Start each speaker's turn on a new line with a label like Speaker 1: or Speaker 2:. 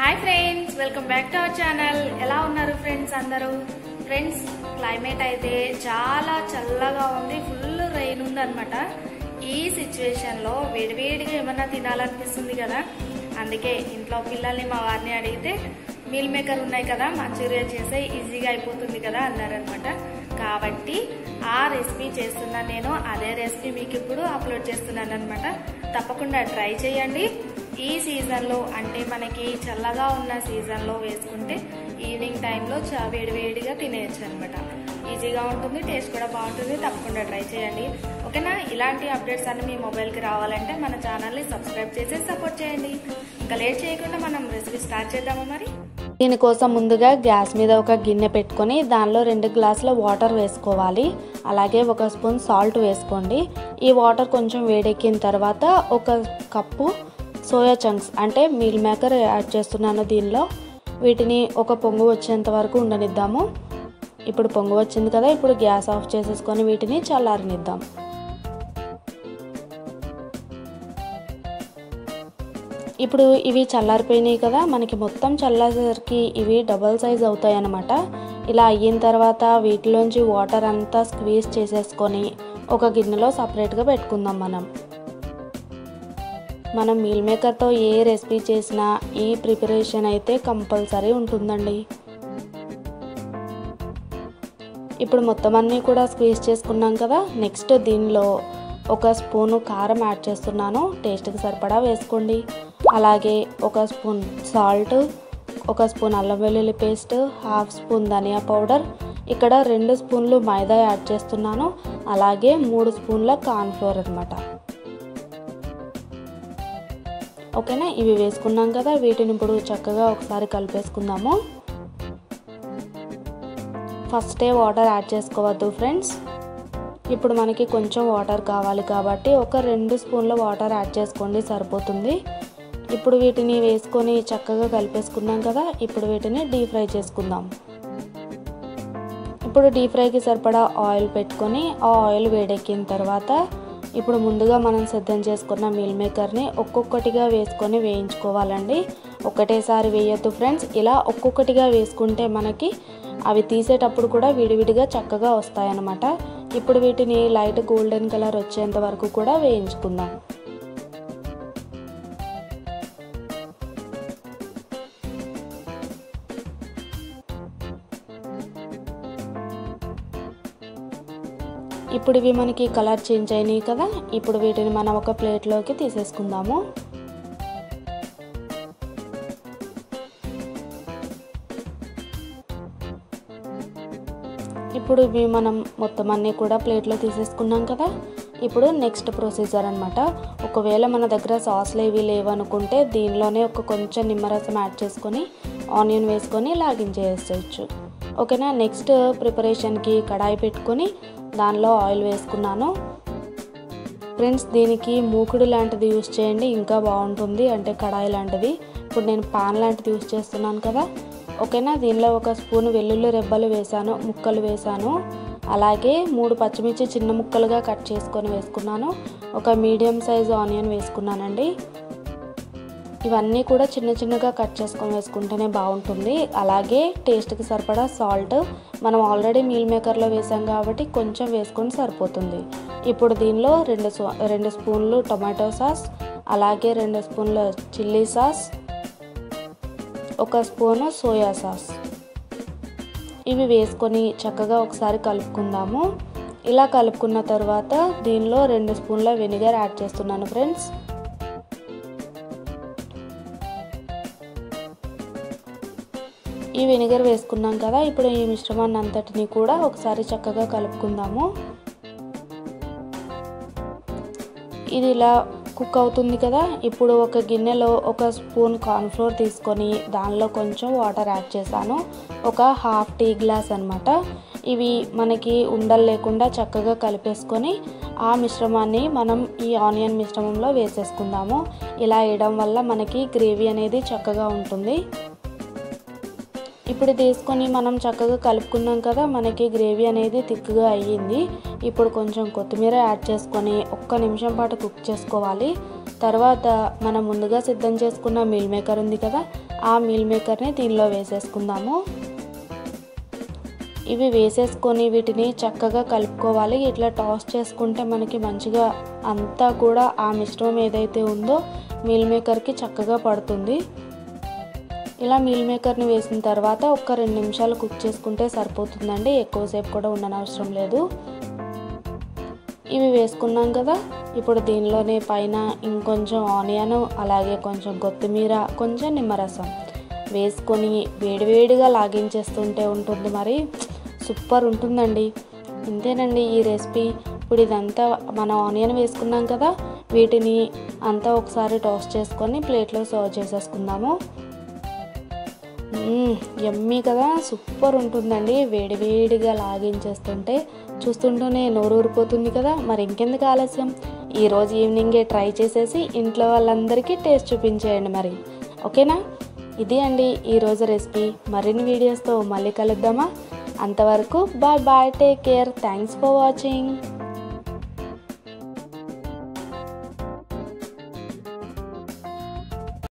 Speaker 1: hi friends welcome back to our channel ఎలా ఉన్నారు friends అందరూ ఫ్రెండ్స్ క్లైమేట్ అయితే చాలా చల్లగా ఉంది ఫుల్ రెయిన్ ఉంది అనమాట ఈ సిచ్యువేషన్ లో వేడివేడిగా ఏమన్నా తినాలనిపిస్తుంది కదా అందుకే ఇంట్లో పిల్లల్ని మా వారిని అడిగితే మీల్ మేకర్ ఉన్నాయి కదా మంచూరియా చేస్తే ఈజీగా అయిపోతుంది కదా అన్నారనమాట కాబట్టి ఆ రెసిపీ చేస్తున్నాను నేను అదే రెసిపీ మీకు ఇప్పుడు అప్లోడ్ చేస్తున్నాను అనమాట తప్పకుండా ట్రై చేయండి ఈ సీజన్లో అంటే మనకి చల్లగా ఉన్న సీజన్లో వేసుకుంటే ఈవినింగ్ టైంలో చా వేడివేడిగా తినేయచ్చు అనమాట ఈజీగా ఉంటుంది టేస్ట్ కూడా బాగుంటుంది తప్పకుండా ట్రై చేయండి ఓకేనా ఇలాంటి అప్డేట్స్ అన్ని మీ మొబైల్కి రావాలంటే మన ఛానల్ని సబ్స్క్రైబ్ చేసి సపోర్ట్ చేయండి ఇంకా లేట్ చేయకుండా మనం రెసిపీ స్టార్ట్ చేద్దామా మరి
Speaker 2: దీనికోసం ముందుగా గ్యాస్ మీద ఒక గిన్నె పెట్టుకొని దానిలో రెండు గ్లాసుల వాటర్ వేసుకోవాలి అలాగే ఒక స్పూన్ సాల్ట్ వేసుకోండి ఈ వాటర్ కొంచెం వేడెక్కిన తర్వాత ఒక కప్పు సోయా చంక్స్ అంటే మీల్ మేకర్ యాడ్ చేస్తున్నాను దీనిలో వీటిని ఒక పొంగు వచ్చేంత వరకు ఉండనిద్దాము ఇప్పుడు పొంగు వచ్చింది కదా ఇప్పుడు గ్యాస్ ఆఫ్ చేసేసుకొని వీటిని చల్లారనిద్దాం ఇప్పుడు ఇవి చల్లారిపోయినాయి కదా మనకి మొత్తం చల్లారేసరికి ఇవి డబల్ సైజ్ అవుతాయి అన్నమాట ఇలా అయిన తర్వాత వీటిలోంచి వాటర్ అంతా స్క్వీజ్ చేసేసుకొని ఒక గిన్నెలో సపరేట్గా పెట్టుకుందాం మనం మనం మీల్ మేకర్తో ఏ రెసిపీ చేసినా ఈ ప్రిపరేషన్ అయితే కంపల్సరీ ఉంటుందండి ఇప్పుడు మొత్తం అన్నీ కూడా స్క్వీజ్ చేసుకున్నాం కదా నెక్స్ట్ దీనిలో ఒక స్పూను కారం యాడ్ చేస్తున్నాను టేస్ట్కి సరిపడా వేసుకోండి అలాగే ఒక స్పూన్ సాల్ట్ ఒక స్పూన్ అల్లం వెల్లుల్లి పేస్ట్ హాఫ్ స్పూన్ ధనియా పౌడర్ ఇక్కడ రెండు స్పూన్లు మైదా యాడ్ చేస్తున్నాను అలాగే మూడు స్పూన్ల కార్న్ఫ్లోర్ అనమాట ఓకేనా ఇవి వేసుకున్నాం కదా వీటిని ఇప్పుడు చక్కగా ఒకసారి కలిపేసుకుందాము ఫస్టే వాటర్ యాడ్ చేసుకోవద్దు ఫ్రెండ్స్ ఇప్పుడు మనకి కొంచెం వాటర్ కావాలి కాబట్టి ఒక రెండు స్పూన్ల వాటర్ యాడ్ చేసుకోండి సరిపోతుంది ఇప్పుడు వీటిని వేసుకొని చక్కగా కలిపేసుకున్నాం కదా ఇప్పుడు వీటిని డీప్ ఫ్రై చేసుకుందాం ఇప్పుడు డీప్ ఫ్రైకి సరిపడా ఆయిల్ పెట్టుకొని ఆ ఆయిల్ వేడెక్కిన తర్వాత ఇప్పుడు ముందుగా మనం సిద్ధం చేసుకున్న మీల్ మేకర్ని ఒక్కొక్కటిగా వేసుకొని వేయించుకోవాలండి ఒకటేసారి వేయొద్దు ఫ్రెండ్స్ ఇలా ఒక్కొక్కటిగా వేసుకుంటే మనకి అవి తీసేటప్పుడు కూడా విడివిడిగా చక్కగా వస్తాయన్నమాట ఇప్పుడు వీటిని లైట్ గోల్డెన్ కలర్ వచ్చేంత వరకు కూడా వేయించుకుందాం ఇప్పుడు ఇవి మనకి కలర్ చేంజ్ అయినాయి కదా ఇప్పుడు వీటిని మనం ఒక ప్లేట్లోకి తీసేసుకుందాము ఇప్పుడు ఇవి మనం మొత్తం అన్నీ కూడా ప్లేట్లో తీసేసుకున్నాం కదా ఇప్పుడు నెక్స్ట్ ప్రొసీజర్ అనమాట ఒకవేళ మన దగ్గర సాస్లు ఏవి లేవనుకుంటే దీనిలోనే ఒక కొంచెం నిమ్మరసం యాడ్ చేసుకొని ఆనియన్ వేసుకొని లాగిన్ చేసేయచ్చు ఓకేనా నెక్స్ట్ ప్రిపరేషన్కి కడాయి పెట్టుకొని దానిలో ఆయిల్ వేసుకున్నాను ఫ్రెండ్స్ దీనికి మూకుడు లాంటిది యూస్ చేయండి ఇంకా బాగుంటుంది అంటే కడాయి లాంటిది ఇప్పుడు నేను పాన్ లాంటిది యూస్ చేస్తున్నాను కదా ఓకేనా దీనిలో ఒక స్పూన్ వెల్లుల్లి రెబ్బలు వేసాను ముక్కలు వేసాను అలాగే మూడు పచ్చిమిర్చి చిన్న ముక్కలుగా కట్ చేసుకొని వేసుకున్నాను ఒక మీడియం సైజు ఆనియన్ వేసుకున్నానండి ఇవన్నీ కూడా చిన్న చిన్నగా కట్ చేసుకొని వేసుకుంటేనే బాగుంటుంది అలాగే టేస్ట్కి సరిపడా సాల్ట్ మనం ఆల్రెడీ మీల్ మేకర్లో వేసాం కాబట్టి కొంచెం వేసుకొని సరిపోతుంది ఇప్పుడు దీనిలో రెండు రెండు స్పూన్లు టొమాటో సాస్ అలాగే రెండు స్పూన్ల చిల్లీ సాస్ ఒక స్పూను సోయా సాస్ ఇవి వేసుకొని చక్కగా ఒకసారి కలుపుకుందాము ఇలా కలుపుకున్న తర్వాత దీనిలో రెండు స్పూన్ల వెనిగర్ యాడ్ చేస్తున్నాను ఫ్రెండ్స్ ఈ వెనిగర్ వేసుకున్నాం కదా ఇప్పుడు ఈ మిశ్రమాన్ని అంతటిని కూడా ఒకసారి చక్కగా కలుపుకుందాము ఇది ఇలా కుక్ అవుతుంది కదా ఇప్పుడు ఒక గిన్నెలో ఒక స్పూన్ కార్న్ఫ్లోర్ తీసుకొని దానిలో కొంచెం వాటర్ యాడ్ చేశాను ఒక హాఫ్ టీ గ్లాస్ అనమాట ఇవి మనకి ఉండలు లేకుండా చక్కగా కలిపేసుకొని ఆ మిశ్రమాన్ని మనం ఈ ఆనియన్ మిశ్రమంలో వేసేసుకుందాము ఇలా వేయడం వల్ల మనకి గ్రేవీ అనేది చక్కగా ఉంటుంది ఇప్పుడు తీసుకొని మనం చక్కగా కలుపుకున్నాం కదా మనకి గ్రేవీ అనేది థిక్గా అయ్యింది ఇప్పుడు కొంచెం కొత్తిమీర యాడ్ చేసుకొని ఒక్క నిమిషం పాటు కుక్ చేసుకోవాలి తర్వాత మనం ముందుగా సిద్ధం చేసుకున్న మీల్ మేకర్ ఉంది కదా ఆ మీల్ మేకర్ని దీనిలో వేసేసుకుందాము ఇవి వేసేసుకొని వీటిని చక్కగా కలుపుకోవాలి ఇట్లా టాస్ చేసుకుంటే మనకి మంచిగా అంతా కూడా ఆ మిశ్రమం ఏదైతే ఉందో మీల్ మేకర్కి చక్కగా పడుతుంది ఇలా మీల్ మేకర్ని వేసిన తర్వాత ఒక రెండు నిమిషాలు కుక్ చేసుకుంటే సరిపోతుందండి ఎక్కువసేపు కూడా ఉండనవసరం లేదు ఇవి వేసుకున్నాం కదా ఇప్పుడు దీనిలోనే పైన ఇంకొంచెం ఆనియన్ అలాగే కొంచెం కొత్తిమీర కొంచెం నిమ్మరసం వేసుకొని వేడివేడిగా లాగించేస్తుంటే ఉంటుంది మరి సూపర్ ఉంటుందండి ఇంతేనండి ఈ రెసిపీ ఇప్పుడు ఇదంతా మనం ఆనియన్ వేసుకున్నాం కదా వీటిని అంతా ఒకసారి టోస్ట్ చేసుకొని ప్లేట్లో సర్వ్ చేసేసుకుందాము ఎమ్మీ కదా సూపర్ ఉంటుందండి వేడివేడిగా లాగించేస్తుంటే చూస్తుంటూనే నోరు ఊరిపోతుంది కదా మరి ఇంకెందుకు ఆలస్యం ఈరోజు ఈవినింగే ట్రై చేసేసి ఇంట్లో వాళ్ళందరికీ టేస్ట్ చూపించేయండి మరి ఓకేనా ఇది అండి ఈరోజు రెసిపీ మరిన్ని వీడియోస్తో మళ్ళీ కలుద్దామా అంతవరకు bye bye take care thanks for watching